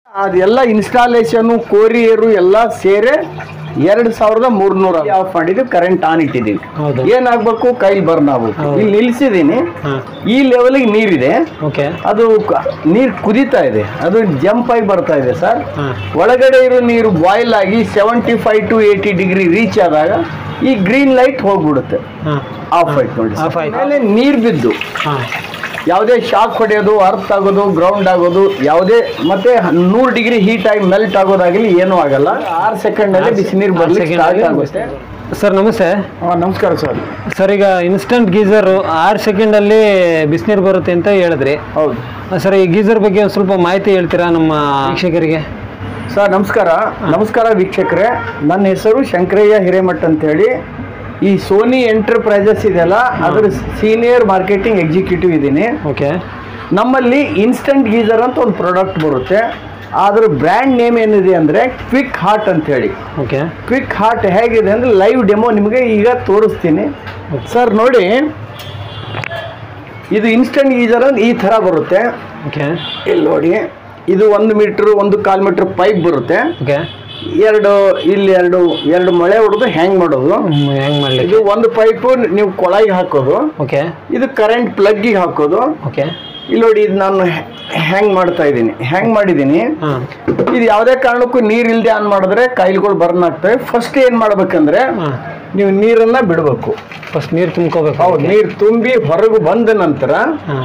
ಅದೆಲ್ಲ ಇನ್ಸ್ಟಾಲೇಷನ್ ಕೋರಿಯರು ಎಲ್ಲ ಸೇರಿ ಎರಡ್ ಸಾವಿರದ ಮೂರ್ನೂರ ಆಫ್ ಮಾಡಿದ್ವಿ ಕರೆಂಟ್ ಆನ್ ಇಟ್ಟಿದ್ದೀವಿ ಹೌದು ಏನಾಗ್ಬೇಕು ಕೈಲಿ ಬರ್ನ್ ಆಗ್ಬೇಕು ಹೌದು. ಇಲ್ಲಿ ನಿಲ್ಸಿದೀನಿ ಹಾಂ ಈ ಲೆವೆಲ್ಗೆ ನೀರಿದೆ ಓಕೆ ಅದು ಕ- ನೀರ್ ಕುದೀತಾ ಇದೆ ಅದು ಜಂಪ್ ಆಗಿ ಬರ್ತಾ ಇದೆ ಸರ್ ಹಾಂ ಒಳಗಡೆ ಇರೋ ನೀರು ಬಾಯ್ಲ್ ಆಗಿ seventy five to eighty degree reach ಆದಾಗ ಈ ಗ್ರೀನ್ ಲೈಟ್ ಹೋಗ್ಬಿಡುತ್ತೆ ಹಾಂ ಆಫ್ ಆಯ್ತು ನೋಡಿ Off ಆಯ್ತು. ಮೇಲೆ ನೀರ್ ಬಿದ್ದು ಹಾಂ ಯಾವುದೇ ಶಾಕ್ ಹೊಡೆಯೋದು ಅರ್ತ್ ಆಗೋದು ಗ್ರೌಂಡ್ ಆಗೋದು ಯಾವುದೇ ಮತ್ತೆ ನೂರು ಡಿಗ್ರಿ ಹೀಟ್ ಆಗಿ ಮೆಲ್ಟ್ ಆಗೋದಾಗಲಿ ಏನೂ ಆಗಲ್ಲ ಆರು ಸೆಕೆಂಡ್ ನಲ್ಲಿ ಬಿಸಿ ನೀರು ಆರು ಬರ್ಲಿಕ್ಕೆ second ಸ್ಟಾರ್ಟ್ ಅಲ್ಲಿ ಆಗುತ್ತೆ ಸರ್ ನಮಸ್ತೆ ಹಾ, ನಮಸ್ಕಾರ ಸರ್ ಸರ್ ಈಗ ಇನ್ಸ್ಟಂಟ್ ಗೀಸರು ಆರು ಸೆಕೆಂಡಲ್ಲಿ ಬಿಸಿನೀರು ಬರುತ್ತೆ ಅಂತ ಹೇಳಿದ್ರಿ ಹೌದು ಸರ್ ಈ ಗೀಸರ್ ಬಗ್ಗೆ ಒಂದು ಸ್ವಲ್ಪ ಮಾಹಿತಿ ಹೇಳ್ತೀರಾ ನಮ್ಮ ವೀಕ್ಷಕರಿಗೆ ಸರ್ ನಮಸ್ಕಾರ ನಮಸ್ಕಾರ ವೀಕ್ಷಕರೇ ನನ್ನ ಹೆಸರು ಶಂಕರಯ್ಯ ಹಿರೇಮಠ್ ಅಂತ ಹೇಳಿ ಈ ಸೋನಿ ಎಂಟರ್ಪ್ರೈಸಸ್ ಇದೆಯಲ್ಲ ಅದರ ಸೀನಿಯರ್ ಮಾರ್ಕೆಟಿಂಗ್ ಎಕ್ಸಿಕ್ಯೂಟಿವ್ ಇದ್ದೀನಿ ಓಕೆ ನಮ್ಮಲ್ಲಿ ಇನ್ಸ್ಟಂಟ್ ಗೀಸರ್ ಅಂತ ಒಂದು ಪ್ರಾಡಕ್ಟ್ ಬರುತ್ತೆ ಅದ್ರ ಬ್ರ್ಯಾಂಡ್ ನೇಮ್ ಏನಿದೆ ಅಂದರೆ ಕ್ವಿಕ್ ಹಾರ್ಟ್ ಅಂತ ಹೇಳಿ ಓಕೆ ಕ್ವಿಕ್ ಹಾರ್ಟ್ ಹೇಗಿದೆ ಅಂದರೆ ಲೈವ್ ಡೆಮೋ ನಿಮಗೆ ಈಗ ತೋರಿಸ್ತೀನಿ ಸರ್ ನೋಡಿ ಇದು ಇನ್ಸ್ಟಂಟ್ ಗೀಸರ್ ಅಂದ್ರೆ ಈ ಥರ ಬರುತ್ತೆ ಓಕೆ ಇಲ್ಲಿ ನೋಡಿ ಇದು ಒಂದು ಮೀಟ್ರ್ ಒಂದು ಕಾಲು ಮೀಟ್ರ್ ಪೈಪ್ ಬರುತ್ತೆ ಓಕೆ ಎರಡು ಇಲ್ಲಿ ಎರಡು ಎರಡು ಮಳೆ ಹೊಡೆದು ಹ್ಯಾಂಗ್ ಮಾಡೋದು ಹೆಂಗೆ ಮಾಡಲಿಕ್ಕೆ ಇದು ಒಂದು ಪೈಪು ನೀವು ಕೊಳಾಯಿಗೆ ಹಾಕೋದು ಓಕೆ ಇದು ಕರೆಂಟ್ ಪ್ಲಗ್ಗಿಗೆ ಹಾಕೋದು ಓಕೆ ಇಲ್ಲಿ ನೋಡಿ ಇದು ನಾನು ಹ್ಯಾಂಗ್ ಮಾಡ್ತಾ ಇದ್ದೀನಿ ಹ್ಯಾಂಗ್ ಮಾಡಿದ್ದೀನಿ ಹಾಂ ಇದು ಯಾವುದೇ ಕಾರಣಕ್ಕೂ ನೀರು ಇಲ್ಲದೆ ಆನ್ ಮಾಡಿದ್ರೆ ಕಾಯಿಲೆಗಳು ಬರ್ನ್ ಆಗ್ತವೆ ಫಸ್ಟ್ ಏನು ಮಾಡ್ಬೇಕಂದ್ರೆ ಹಾಂ ನೀವು ನೀರನ್ನ ಬಿಡಬೇಕು ಫಸ್ಟ್ ನೀರು ತುಂಬ್ಕೋಬೇಕು ಹೌದು ನೀರು ತುಂಬಿ ಹೊರಗೆ ಬಂದ ನಂತರ ಹಾಂ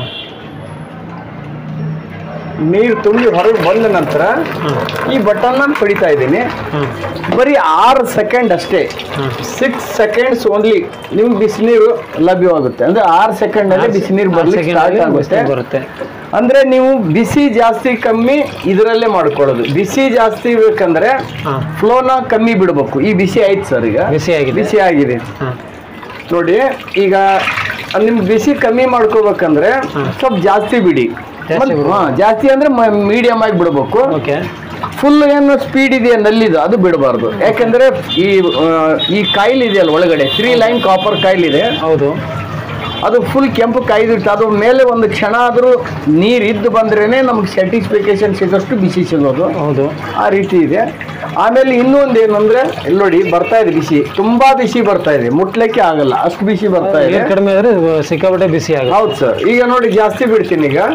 ನೀರು ತುಂಬಿ ಹೊರಗೆ ಬಂದ ನಂತರ ಹಾಂ ಈ ಬಟನ್ನ ಹೊಡಿತಾ ಇದ್ದೀನಿ ಹಾಂ ಬರೀ ಆರು ಸೆಕೆಂಡ್ ಅಷ್ಟೇ ಹಾಂ ಸಿಕ್ಸ್ ಸೆಕೆಂಡ್ಸ್ ಓನ್ಲಿ ನಿಮ್ಗೆ ಬಿಸಿನೀರು ಲಭ್ಯವಾಗುತ್ತೆ ಅಂದ್ರೆ ಆರು ಸೆಕೆಂಡ್ ನಲ್ಲಿ ಬಿಸಿನೀರು ಬರ್ಲಿಕ್ಕೆ ಸ್ಟಾರ್ಟ್ ಆಗುತ್ತೆ ಬರುತ್ತೆ ಅಂದ್ರೆ ನೀವು ಬಿಸಿ ಜಾಸ್ತಿ ಕಮ್ಮಿ ಇದರಲ್ಲೇ ಮಾಡ್ಕೊಳ್ಳೋದು ಬಿಸಿ ಜಾಸ್ತಿ ಬೇಕಂದ್ರೆ ಹಾಂ ಫ್ಲೋನ ಕಮ್ಮಿ ಬಿಡಬೇಕು ಈ ಬಿಸಿ ಆಯ್ತು ಸರ್ ಈಗ ಬಿಸಿ ಆಗಿದೆ ಬಿಸಿ ಆಗಿದೆ ಹಾಂ ನೋಡಿ ಈಗ ನಿಮ್ಗೆ ಬಿಸಿ ಕಮ್ಮಿ ಮಾಡ್ಕೋಬೇಕಂದ್ರೆ ಹಾ. ಸ್ವಲ್ಪ ಜಾಸ್ತಿ ಬಿಡಿ ಜಾಸ್ತಿ ಮತ್ತ್- ಬಿಡ್ಬೇಕು. ಹಾ, ಜಾಸ್ತಿ ಅಂದ್ರೆ ಮೀಡಿಯಂ ಆಗಿ ಬಿಡಬೇಕು ಓಕೆ ಫುಲ್ ಏನು ಸ್ಪೀಡ್ ಇದೆಯಾ ನಲ್ಲಿದು ಅದು ಬಿಡಬಾರ್ದು ಯಾಕಂದ್ರೆ ಈ ಆ, ಈ ಕಾಯಿಲ್ ಇದೆಯಲ್ಲ ಒಳಗಡೆ ತ್ರೀ ಲೈನ್ ಕಾಪರ್ ಕಾಯಿಲ್ ಇದೆ ಹೌದು ಅದು ಫುಲ್ ಕೆಂಪು ಕಾಯ್ದಿರುತ್ತೆ ಅದ್ರ ಮೇಲೆ ಒಂದು ಕ್ಷಣ ಆದರೂ ನೀರು ಇದ್ದು ಬಂದ್ರೇನೆ ನಮ್ಗೆ ಸರ್ಟಿಫಿಕೇಶನ್ ಸಿಗೋಷ್ಟು ಬಿಸಿ ಸಿಗೋದು ಹೌದು ಆ ರೀತಿ ಇದೆ ಆಮೇಲೆ ಇನ್ನೊಂದು ಏನಂದ್ರೆ ಇಲ್ಲಿ ನೋಡಿ ಬರ್ತಾ ಇದೆ ಬಿಸಿ ತುಂಬಾ ಬಿಸಿ ಬರ್ತಾ ಇದೆ ಮುಟ್ಲಿಕ್ಕೆ ಆಗಲ್ಲ ಅಷ್ಟು ಬಿಸಿ ಬರ್ತಾ ಇದೆ ನೀರು ಕಡಿಮೆ ಆದರೆ ಸಿಕ್ಕಾಪಟ್ಟೆ ಬಿಸಿ ಆಗುತ್ತೆ ಹೌದು ಸರ್ ಈಗ ನೋಡಿ ಜಾಸ್ತಿ ಬಿಡ್ತೀನಿ ಈಗ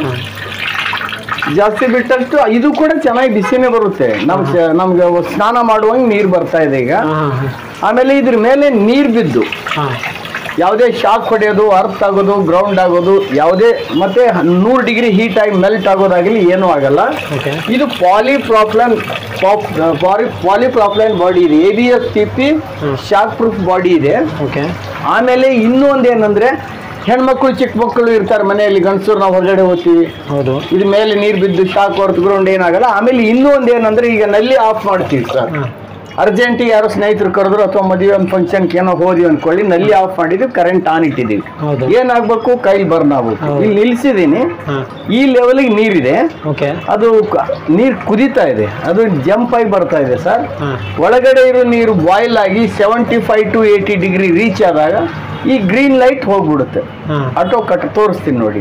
ಜಾಸ್ತಿ ಬಿಟ್ಟಷ್ಟು ಇದು ಕೂಡ ಚೆನ್ನಾಗಿ ಬಿಸಿನೇ ಬರುತ್ತೆ ನಮ್ ನಮ್ಗೆ ಸ್ನಾನ ಮಾಡುವಂಗೆ ನೀರು ಬರ್ತಾ ಇದೆ ಈಗ ಹಾಂ ಹಾಂ ಆಮೇಲೆ ಇದ್ರ ಮೇಲೆ ನೀರು ಬಿದ್ದು ಹಾಂ ಯಾವುದೇ ಶಾಕ್ ಹೊಡೆಯೋದು ಅರ್ತ್ ಆಗೋದು ಗ್ರೌಂಡ್ ಆಗೋದು ಯಾವುದೇ ಮತ್ತೆ ನೂರು ಡಿಗ್ರಿ ಹೀಟ್ ಆಗಿ ಮೆಲ್ಟ್ ಆಗೋದಾಗಲಿ ಏನೂ ಆಗಲ್ಲ ಓಕೆ ಇದು ಪಾಲಿಪ್ರಾಪ್ಲೈನ್ ಪಾಲಿ ಪಾಲಿಪ್ರಾಪ್ಲೈನ್ ಬಾಡಿ ಇದೆ A B S T P ಹ್ಮ್. ಶಾಕ್ ಪ್ರೂಫ್ ಬಾಡಿ ಇದೆ ಓಕೆ ಆಮೇಲೆ ಇನ್ನೂ ಒಂದು ಏನಂದ್ರೆ ಹೆಣ್ಮಕ್ಳು ಚಿಕ್ಕ ಮಕ್ಕಳು ಇರ್ತಾರೆ ಮನೆಯಲ್ಲಿ ಗಂಡಸರು ನಾವು ಹೊರಗಡೆ ಹೋಗ್ತೀವಿ ಹೌದು ಇದು ಮೇಲೆ ನೀರು ಬಿದ್ದು ಶಾಕ್ ಹೊರತು ಗ್ರೌಂಡ್ ಏನಾಗಲ್ಲ ಆಮೇಲೆ ಇನ್ನೂ ಒಂದು ಏನಂದ್ರೆ ಈಗ ನಲ್ಲಿ ಆಫ್ ಮಾಡ್ತೀವಿ ಸರ್ ಹಾಂ ಅರ್ಜೆಂಟಿಗೆ ಯಾರೋ ಸ್ನೇಹಿತರು ಕರೆದ್ರು ಅಥವಾ ಮದುವೆ ಒಂದು ಫಂಕ್ಷನ್ಗೆ ಏನೋ ಹೋದ್ವಿ ಅನ್ಕೊಳ್ಳಿ ನಲ್ಲಿ ಆಫ್ ಮಾಡಿದ್ವಿ ಕರೆಂಟ್ ಆನ್ ಇಟ್ಟಿದ್ದೀವಿ ಹೌದು ಏನಾಗ್ಬೇಕು ಕೈಲಿ ಬರ್ನ್ ಆಗ್ಬೇಕು ಹೌದು. ಇಲ್ಲಿ ನಿಲ್ಸಿದೀನಿ ಹಾಂ ಈ ಲೆವೆಲ್ಗೆ ನೀರಿದೆ ಓಕೆ ಅದು ಕ- ನೀರು ಕುದೀತಾ ಇದೆ ಅದು ಜಂಪ್ ಆಗಿ ಬರ್ತಾ ಇದೆ ಸರ್ ಹಾಂ ಒಳಗಡೆ ಇರೋ ನೀರು ಬಾಯ್ಲ್ ಆಗಿ seventy five to eighty degree reach ಆದಾಗ ಈ ಗ್ರೀನ್ ಲೈಟ್ ಹೋಗ್ಬಿಡುತ್ತೆ ಹಾಂ ಆಟೋ ಕಟ್ ತೋರಿಸ್ತೀನಿ ನೋಡಿ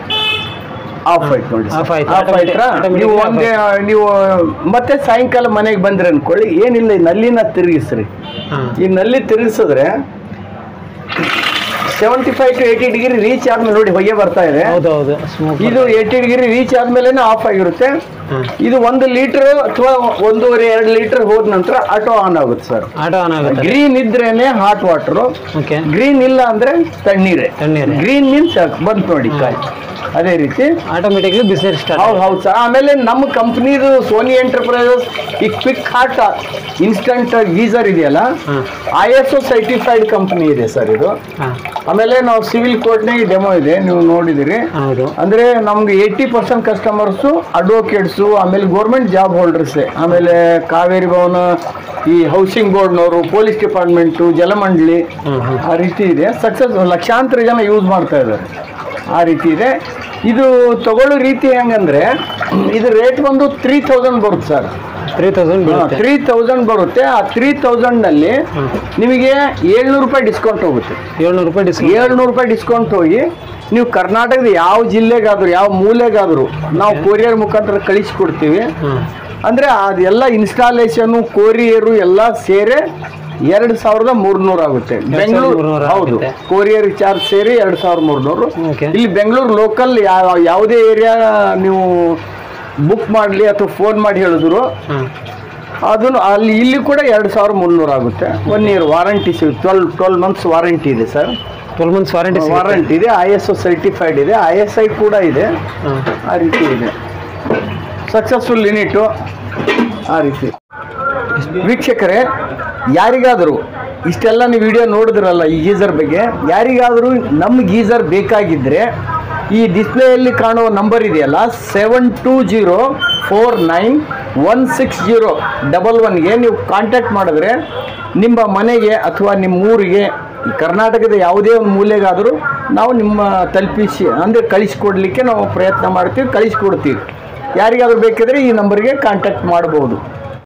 ಆಫ್ ಆಯ್ತು ನೋಡಿ Off ಆಯ್ತು. ಆಫ್ ಆಯ್ತಾ Automatic- ನೀವು off ಒಂದೇ ನೀವು ಮತ್ತೆ ಸಾಯಂಕಾಲ ಮನೆಗೆ ಬಂದ್ರೆ ಅನ್ಕೊಳ್ಳಿ ಏನಿಲ್ಲ ಈ ನಲ್ಲಿನ ತಿರುಗಿಸ್ರಿ ಹಾಂ ಈ ನಲ್ಲಿ ತಿರುಗಿಸಿದ್ರೆ seventy five to eighty degree reach ಆದ್ಮೇಲೆ ನೋಡಿ ಹೊಗೆ ಬರ್ತಾ ಇದೆ ಹೌದು ಹೌದು ಸ್ಮೋಕ್ ಇದು ಏಯ್ಟಿ ಡಿಗ್ರಿ ರೀಚ್ ಆದ್ಮೇಲೆ ಆಫ್ ಆಗಿರುತ್ತೆ ಹಾಂ ಇದು ಒಂದು ಲೀಟರ್ ಅಥವಾ ಒಂದೂವರೆ ಎರಡು ಲೀಟರ್ ಹೋದ ನಂತರ ಆಟೋ ಆನ್ ಆಗುತ್ತೆ ಸರ್ ಆಟೋ ಆನ್ ಆಗುತ್ತೆ ಗ್ರೀನ್ ಇದ್ರೇನೆ ಹಾಟ್ ವಾಟರ್ ಓಕೆ ಗ್ರೀನ್ ಇಲ್ಲ ಅಂದ್ರೆ ತಣ್ಣೀರೆ ತಣ್ಣೀರೆ. ಗ್ರೀನ್ ಮೀನ್ಸ್ ಬಂತು ನೋಡಿ ಕಾಯಿ ಅದೇ ರೀತಿ ಆಟೋಮೆಟಿಕ್ಲಿ ಬಿಸಿನೀರು ಸ್ಟಾರ್ಟ್ ಹೌದು ಹೌದು ಸರ್ ಆಮೇಲೆ ನಮ್ಮ ಕಂಪ್ನಿದು ಸೋನಿ ಎಂಟರ್ಪ್ರೈಸಸ್ ಈ ಕ್ವಿಕ್ ಹಾರ್ಟ್ ಇನ್ಸ್ಟಂಟ್ ಗೀಸರ್ ಇದೆಯಲ್ಲ ಹಾಂ I S O certified company ಇದೆ ಸರ್ ಇದು ಹಾಂ ಆಮೇಲೆ ನಾವು ಸಿವಿಲ್ ಕೋರ್ಟ್ನಾಗ ಡೆಮೋ ಇದೆ ನೀವು ನೋಡಿದಿರಿ ಹೌದು ಅಂದ್ರೆ ನಮ್ಗೆ ಏಯ್ಟಿ ಪರ್ಸೆಂಟ್ ಕಸ್ಟಮರ್ಸು ಅಡ್ವೊಕೇಟ್ಸು ಆಮೇಲೆ ಗೌರ್ಮೆಂಟ್ ಜಾಬ್ ಹೋಲ್ಡರ್ಸೇ ಆಮೇಲೆ ಕಾವೇರಿ ಭವನ ಈ ಹೌಸಿಂಗ್ ಬೋರ್ಡ್ನವರು ಪೊಲೀಸ್ ಡಿಪಾರ್ಟ್ಮೆಂಟು ಜಲಮಂಡಳಿ ಹಾಂ ಹಾಂ ಆ ರೀತಿ ಇದೆ ಸಕ್ಸಸ್ ಲಕ್ಷಾಂತರ ಜನ ಯೂಸ್ ಮಾಡ್ತಾ ಇದ್ದಾರೆ ಆ ರೀತಿ ಇದೆ ಇದು ತಗೊಳ್ಳೋ ರೀತಿ ಹೆಂಗಂದ್ರೆ ಇದು ರೇಟ್ ಬಂದು ತ್ರೀ ತೌಸಂಡ್ ಬರುತ್ತೆ ಸರ್ ತ್ರೀ ತೌಸಂಡ್ ಬೀಳುತ್ತೆ ತ್ರೀ ತೌಸಂಡ್ ಬರುತ್ತೆ ಆ ತ್ರೀ ತೌಸಂಡ್ನಲ್ಲಿ ಹ್ಮ್. ನಿಮಗೆ ಏಳ್ನೂರು ರೂಪಾಯಿ ಡಿಸ್ಕೌಂಟ್ ಹೋಗುತ್ತೆ ಏಳ್ನೂರು ರೂಪಾಯಿ ಡಿಸ್ಕೌಂಟ್ ಏಳ್ನೂರು ರೂಪಾಯಿ ಡಿಸ್ಕೌಂಟ್ ಹೋಗಿ ನೀವು ಕರ್ನಾಟಕದ ಯಾವ ಜಿಲ್ಲೆಗಾದ್ರು ಯಾವ ಮೂಲೆಗಾದ್ರು ನಾವು ಕೊರಿಯರ್ ಮುಖಾಂತರ ಕಳಿಸ್ಕೊಡ್ತೀವಿ ಹಾಂ ಅಂದರೆ ಅದೆಲ್ಲ ಇನ್ಸ್ಟಾಲೇಷನು ಕೊರಿಯರು ಎಲ್ಲ ಸೇರಿ ಎರಡು ಸಾವಿರದ ಮೂರ್ನೂರು ಆಗುತ್ತೆ ಬೆಂಗಳೂರು ಮೂರ್ನೂರು ಹೌದು ಆಗುತ್ತೆ. ಕೊರಿಯರ್ ಚಾರ್ಜ್ ಸೇರಿ ಎರಡು ಸಾವಿರದ ಮೂರ್ನೂರು ಓಕೆ ಇಲ್ಲಿ ಬೆಂಗಳೂರು ಲೋಕಲ್ ಯಾವ ಯಾವುದೇ ಏರಿಯಾ ನೀವು ಬುಕ್ ಮಾಡಲಿ ಅಥವಾ ಫೋನ್ ಮಾಡಿ ಹೇಳಿದ್ರು ಹಾಂ ಅದನ್ನು ಅಲ್ಲಿ ಇಲ್ಲಿ ಕೂಡ ಎರಡು ಸಾವಿರ ಮುನ್ನೂರು ಆಗುತ್ತೆ ಒನ್ ಇಯರ್ ವಾರಂಟಿ ಸಿಗುತ್ತೆ ಟ್ವೆಲ್ ಟ್ವೆಲ್ ಮಂತ್ಸ್ ವಾರಂಟಿ ಇದೆ sir twelve months warranty warranty ಇದೆ ಐ ಎಸ್ ಒ ಸರ್ಟಿಫೈಡ್ ಇದೆ ಐ ಎಸ್ ಐ ಕೂಡ ಇದೆ ಹಾಂ ಆ ರೀತಿ ಇದೆ ಸಕ್ಸಸ್ಫುಲ್ ಯೂನಿಟು ಆ ರೀತಿ ವೀಕ್ಷಕರೇ ಯಾರಿಗಾದರೂ ಇಷ್ಟೆಲ್ಲ ನೀವು ವಿಡಿಯೋ ನೋಡಿದ್ರಲ್ಲ ಈ ಗೀಸರ್ ಬಗ್ಗೆ ಯಾರಿಗಾದರೂ ನಮ್ಮ ಗೀಸರ್ ಬೇಕಾಗಿದ್ದರೆ ಈ ಡಿಸ್ಪ್ಲೇಯಲ್ಲಿ ಕಾಣುವ ನಂಬರ್ ಇದೆಯಲ್ಲ seven two zero four nine one six zero double ಒನ್ಗೆ ನೀವು ಕಾಂಟ್ಯಾಕ್ಟ್ ಮಾಡಿದ್ರೆ ನಿಮ್ಮ ಮನೆಗೆ ಅಥವಾ ನಿಮ್ಮ ಊರಿಗೆ ಈ ಕರ್ನಾಟಕದ ಯಾವುದೇ ಒಂದು ಮೂಲೆಗಾದರೂ ನಾವು ನಿಮ್ಮ ತಲುಪಿಸಿ ಅಂದರೆ ಕಳಿಸ್ಕೊಡ್ಲಿಕ್ಕೆ ನಾವು ಪ್ರಯತ್ನ ಮಾಡ್ತೀವಿ ಕಳಿಸ್ಕೊಡ್ತೀವಿ ಯಾರಿಗಾದ್ರೂ ಬೇಕಿದ್ರೆ ಈ ನಂಬರ್ಗೆ ಕಾಂಟ್ಯಾಕ್ಟ್ ಮಾಡ್ಬೋದು